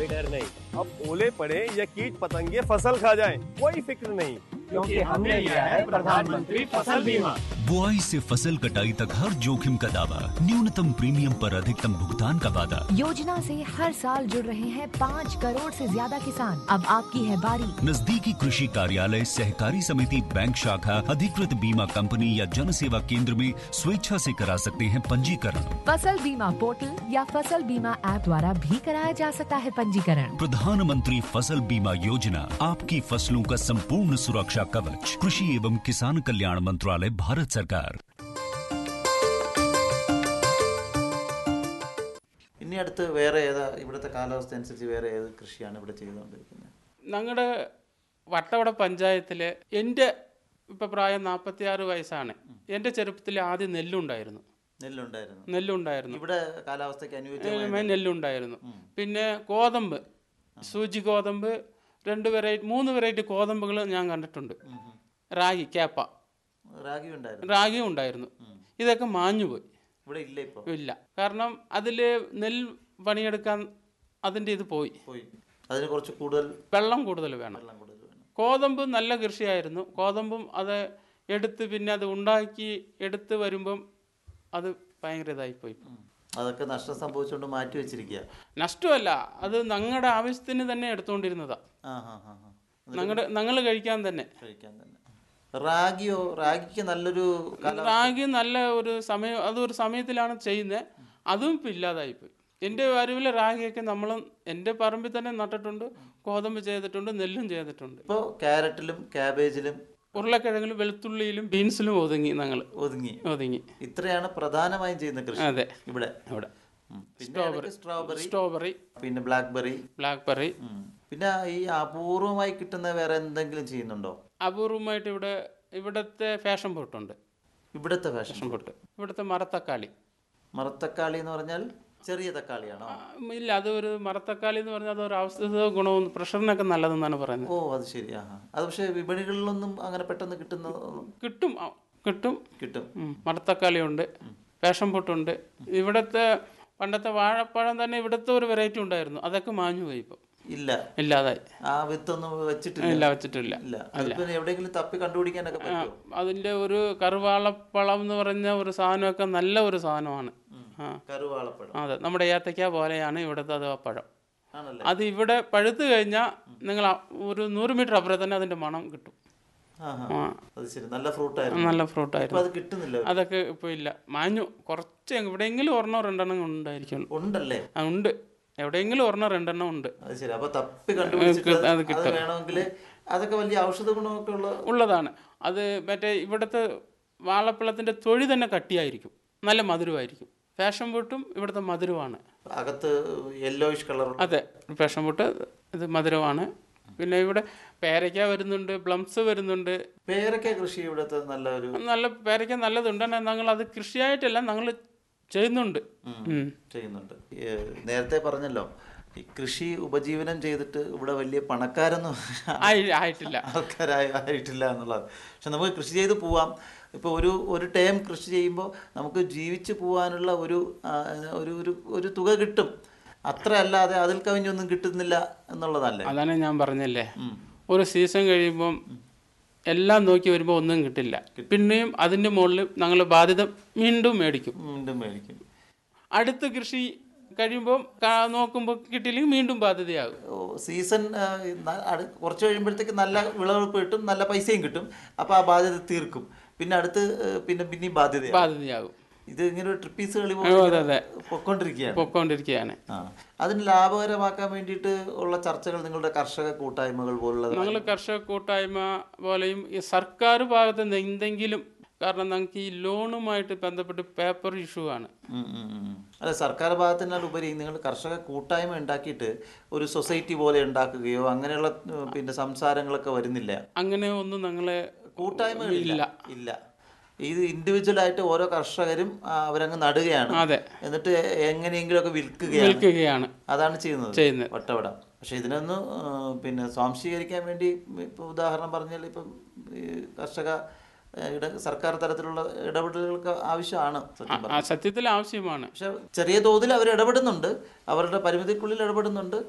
कोई डर नहीं अब ओले पड़े या कीट पतंगे फसल खा जाए कोई फिक्र नहीं क्योंकि हमने लिया है प्रधानमंत्री फसल बीमा बुआई से फसल कटाई तक हर जोखिम का दावा न्यूनतम प्रीमियम पर अधिकतम भुगतान का वादा योजना से हर साल जुड़ रहे हैं पाँच करोड़ से ज्यादा किसान अब आपकी है बारी नजदीकी कृषि कार्यालय सहकारी समिति बैंक शाखा अधिकृत बीमा कंपनी या जन सेवा केंद्र में स्वेच्छा से करा सकते हैं पंजीकरण फसल बीमा पोर्टल या फसल बीमा ऐप द्वारा भी कराया जा सकता है पंजीकरण प्रधानमंत्री फसल बीमा योजना आपकी फसलों का संपूर्ण सुरक्षा कवच कृषि एवं किसान कल्याण मंत्रालय भारत सरकार ഇനി അടുത്ത് വേറെ ഏതാ ഇവിടുത്തെ കാലാവസ്ഥ അനുസരിച്ച് വേറെ ഏത് കൃഷിയാണ് ഇവിടെ ചെയ്തുകൊണ്ടിരിക്കുന്നത് ഞങ്ങളുടെ വട്ടവട പഞ്ചായത്തിൽ എൻ്റെ ഇപ്പം പ്രായം നാൽപ്പത്തി ആറ് വയസ്സാണ് എൻ്റെ ചെറുപ്പത്തിൽ ആദ്യം നെല്ലുണ്ടായിരുന്നു നെല്ലുണ്ടായിരുന്നു നെല്ലുണ്ടായിരുന്നു ഇവിടെ കാലാവസ്ഥയ്ക്ക് അനുയോജ്യമായ ഏഹ് നെല്ലുണ്ടായിരുന്നു പിന്നെ ഗോതമ്പ് സൂചി ഗോതമ്പ് രണ്ട് വെറൈറ്റി മൂന്ന് വെറൈറ്റി ഗോതമ്പുകൾ ഞാൻ കണ്ടിട്ടുണ്ട് റാഗി കേപ്പ റാഗി ഉണ്ടായിരുന്നു റാഗിയും ഉണ്ടായിരുന്നു ഇതൊക്കെ മാഞ്ഞുപോയി ഇവിടെ ഇല്ല ഇപ്പോൾ ഇല്ല കാരണം അതിൽ നെൽ പണിയെടുക്കാൻ അതിൻ്റെ ഇത് പോയി പോയി അതിന് കുറച്ച് കൂടുതൽ വെള്ളം കൂടുതൽ വേണം വെള്ളം കൂടുതൽ വേണം കോതമ്പ് നല്ല കൃഷിയായിരുന്നു കോതമ്പും അത് എടുത്ത് പിന്നെ അത് ഉണ്ടാക്കി എടുത്ത് വരുമ്പം അത് ഭയങ്കര ഇതായിപ്പോയി ഉം. അതൊക്കെ നഷ്ടം സംഭവിച്ചുകൊണ്ട് മാറ്റി വെച്ചിരിക്കുക നഷ്ടമല്ല അത് ഞങ്ങളുടെ ആവശ്യത്തിന് തന്നെ എടുത്തുകൊണ്ടിരുന്നതാ ആ ഹാ ഹാ ഹാ ഞങ്ങളുടെ ഞങ്ങൾ കഴിക്കാൻ തന്നെ കഴിക്കാൻ തന്നെ റാഗിയോ റാഗിക്ക് നല്ലൊരു കാലാവസ്ഥ റാഗി നല്ല ഒരു സമയം അതൊരു സമയത്തിലാണ് ചെയ്യുന്നത് അതും ഇപ്പം ഇല്ലാതായിപ്പോയി എൻ്റെ അറിവിൽ റാഗിയൊക്കെ നമ്മൾ എൻ്റെ പറമ്പിൽ തന്നെ നട്ടിട്ടുണ്ട് ഗോതമ്പ് ചെയ്തിട്ടുണ്ട് നെല്ലും ചെയ്തിട്ടുണ്ട് ഇപ്പോൾ ക്യാരറ്റിലും ക്യാബേജിലും ഉരുളക്കിഴങ്ങിലും വെളുത്തുള്ളിയിലും ബീൻസിലും ഒതുങ്ങി ഞങ്ങൾ ഒതുങ്ങി ഒതുങ്ങി ഇത്രയാണ് പ്രധാനമായും ചെയ്യുന്ന കൃഷി അതെ ഇവിടെ ഇവിടെ ഉം. പിന്നെ ഇടയ്ക്ക് സ്ട്രോബെറി സ്ട്രോബെറി പിന്നെ ബ്ലാക്ക്ബെറി ബ്ലാക്ക്ബെറി ഉം. പിന്നെ ഈ അപൂർവമായി കിട്ടുന്ന വേറെ എന്തെങ്കിലും ചെയ്യുന്നുണ്ടോ അപൂർവമായിട്ട് ഇവിടെ ഇവിടുത്തെ ഫാഷൻ പൊട്ടുണ്ട് ഇവിടുത്തെ ഫാഷൻ ഫാഷൻ പൊട്ട് ഇവിടുത്തെ മരത്തക്കാളി മറത്തക്കാളി എന്ന് പറഞ്ഞാൽ ചെറിയ തക്കാളിയാണോ ആ, ഇല്ല അത് ഒരു മരത്തക്കാളി എന്ന് പറഞ്ഞാൽ അതൊരു ഔഷധ ഗുണവും പ്രഷറിനൊക്കെ നല്ലതെന്നാണ് പറയുന്നത് ഓ അത് ശരി ആ അത് പക്ഷേ വിപണികളിലൊന്നും അങ്ങനെ പെട്ടെന്ന് കിട്ടുന്ന കിട്ടും ആ, കിട്ടും കിട്ടും ഉം, മരത്തക്കാളി ഉണ്ട് ഫാഷൻ പൊട്ടുണ്ട് ഇവിടുത്തെ പണ്ടത്തെ വാഴപ്പഴം തന്നെ ഇവിടുത്തെ ഒരു വെറൈറ്റി ഉണ്ടായിരുന്നു അതൊക്കെ മാഞ്ഞു പോയി ഇപ്പം ഇല്ല ഇല്ലാതായി ആ വിത്തൊന്നും വെച്ചിട്ടില്ല ഇല്ല വെച്ചിട്ടില്ല ഇല്ല അതിപ്പോ എവിടെയെങ്കിലും തപ്പി കണ്ടുപിടിക്കാനൊക്കെ പറ്റുമോ അതിൻ്റെ ഒരു കറുവാളപ്പഴം എന്ന് പറഞ്ഞ ഒരു സാധനമൊക്കെ നല്ല ഒരു സാധനമാണ് ആ കറുവാളപ്പഴം അതെ നമ്മുടെ ഏത്തയ്ക്ക പോലെയാണ് ഇവിടുത്തെ അത് ആ പഴം ആണല്ലേ അത് ഇവിടെ പഴുത്ത് കഴിഞ്ഞാൽ നിങ്ങൾ ആ ഒരു നൂറ് മീറ്റർ അപ്പുറം തന്നെ അതിൻ്റെ മണം കിട്ടും ആ ഹാ. ആ അത് ശരി നല്ല ഫ്രൂട്ടായിരുന്നു നല്ല ഇപ്പൊ ഫ്രൂട്ടായിരുന്നു അത് കിട്ടുന്നില്ല അതൊക്കെ ഇപ്പോൾ ഇല്ല മാഞ്ഞു കുറച്ച് എവിടെയെങ്കിലും ഒരെണ്ണോ രണ്ടെണ്ണം ഉണ്ടായിരിക്കുള്ളൂ ഉണ്ടല്ലേ ആ, ഉണ്ട് എവിടെയെങ്കിലും ഒരെണ്ണോ രണ്ടെണ്ണം ഉണ്ട് അത് ശരി അപ്പൊ തപ്പി കണ്ടുപിടിച്ചിട്ട് അത് അത് കിട്ടും. വേണമെങ്കിൽ അതൊക്കെ വലിയ ഔഷധ ഗുണമൊക്കെ ഉള്ള ഉള്ളതാണ് അത് മറ്റേ ഇവിടുത്തെ വാഴപ്പഴത്തിൻ്റെ തൊഴി തന്നെ കട്ടിയായിരിക്കും നല്ല മധുരമായിരിക്കും ഫാഷൻ ഫ്രൂട്ടും ഇവിടുത്തെ മധുരമാണ് അകത്ത് യെല്ലോയിഷ് കളർ അതെ ഫാഷൻ ഫ്രൂട്ട് ഇത് മധുരമാണ് പിന്നെ ഇവിടെ പേരയ്ക്ക വരുന്നുണ്ട് പ്ലംസ് വരുന്നുണ്ട് പേരക്ക കൃഷി ഇവിടുത്തെ നല്ല ഒരു നല്ല പേരയ്ക്ക നല്ലതുണ്ട് എന്നാൽ ഞങ്ങൾ അത് കൃഷിയായിട്ടല്ല ഞങ്ങൾ ചെയ്യുന്നുണ്ട് ഉം. ചെയ്യുന്നുണ്ട് ഏ, നേരത്തെ പറഞ്ഞല്ലോ ഈ കൃഷി ഉപജീവനം ചെയ്തിട്ട് ഇവിടെ വലിയ പണക്കാരൊന്നും ആയി- ആയിട്ടില്ല ആൾക്കാരായി ആയിട്ടില്ല എന്നുള്ളത് പക്ഷെ നമുക്ക് കൃഷി ചെയ്ത് പോവാം ഇപ്പോൾ ഒരു ഒരു ടൈം കൃഷി ചെയ്യുമ്പോൾ നമുക്ക് ജീവിച്ച് പോകാനുള്ള ഒരു ആ, ഒരു ഒരു ഒരു തുക കിട്ടും അത്ര അല്ലാതെ അതിൽ കവിഞ്ഞൊന്നും കിട്ടുന്നില്ല എന്നുള്ളതല്ലേ അതാണ് ഞാൻ പറഞ്ഞല്ലേ ഒരു സീസൺ കഴിയുമ്പം എല്ലാം നോക്കി വരുമ്പോൾ ഒന്നും കിട്ടില്ല പിന്നെയും അതിൻ്റെ മുകളിൽ ഞങ്ങൾ ബാധ്യത വീണ്ടും മേടിക്കും വീണ്ടും മേടിക്കും അടുത്ത കൃഷി കഴിയുമ്പോൾ നോക്കുമ്പോൾ കിട്ടിയില്ലെങ്കിൽ വീണ്ടും ബാധ്യതയാകും ഓ, സീസൺ ആ, ന- അടു- കുറച്ച് കഴിയുമ്പോഴത്തേക്ക് നല്ല വിളവെടുപ്പ് കിട്ടും നല്ല പൈസയും കിട്ടും അപ്പോൾ ആ ബാധ്യത തീർക്കും പിന്നെ അടുത്ത് ഏ, പിന്നെ പിന്നെയും ബാധ്യത ബാധ്യതയാകും ഇത് ഇങ്ങനെ ഒരു ട്രിപ്പീസ് കളി ഓ, അതെ, അതെ. പൊക്കൊണ്ടിരിക്കുകയാണ് പൊക്കോണ്ടിരിക്കുകയാണ് ആ അതിന് ലാഭകരമാക്കാൻ വേണ്ടിയിട്ട് ഉള്ള ചർച്ചകൾ നിങ്ങളുടെ കർഷക കൂട്ടായ്മകൾ പോലുള്ളത് ഞങ്ങൾ കർഷക കൂട്ടായ്മ പോലെയും ഈ സർക്കാർ ഭാഗത്ത് നിന്ന് എന്തെങ്കിലും കാരണം ഞങ്ങൾക്ക് ഈ ലോണുമായിട്ട് ബന്ധപ്പെട്ട് പേപ്പർ ഇഷ്യൂ ആണ് ഉം, ഉം, ഉം. അല്ല സർക്കാർ ഭാഗത്തിനാൽ ഉപരി നിങ്ങൾ കർഷക കൂട്ടായ്മ ഉണ്ടാക്കിയിട്ട് ഒരു സൊസൈറ്റി പോലെ ഉണ്ടാക്കുകയോ അങ്ങനെയുള്ള ഉം, പിന്നെ സംസാരങ്ങളൊക്കെ വരുന്നില്ല അങ്ങനെ ഒന്നും ഞങ്ങളെ കൂട്ടായ്മകളില്ല ഇല്ല ഇത് ഇൻഡിവിജ്വൽ ആയിട്ട് ഓരോ കർഷകരും ആ, അവരങ്ങ് നടുകയാണ് അതെ എന്നിട്ട് എങ്ങനെയെങ്കിലുമൊക്കെ വിൽക്കുകയാണ് വിൽക്കുകയാണ് അതാണ് ചെയ്യുന്നത് ചെയ്യുന്നത്. വട്ടവട പക്ഷെ ഇതിനൊന്ന് ആ, പിന്നെ സ്വാംശീകരിക്കാൻ വേണ്ടി ഇപ്പൊ ഉദാഹരണം പറഞ്ഞാൽ ഇപ്പം ഈ കർഷക ആ, ഇട സർക്കാർ തലത്തിലുള്ള ഇടപെടലുകൾക്ക് ആവശ്യമാണ് സത്യം ആ പറഞ്ഞാൽ സത്യത്തിൽ ആവശ്യമാണ് പക്ഷെ ചെറിയ തോതിൽ അവർ ഇടപെടുന്നുണ്ട് അവരുടെ പരിമിതിക്കുള്ളിൽ ഇടപെടുന്നുണ്ട്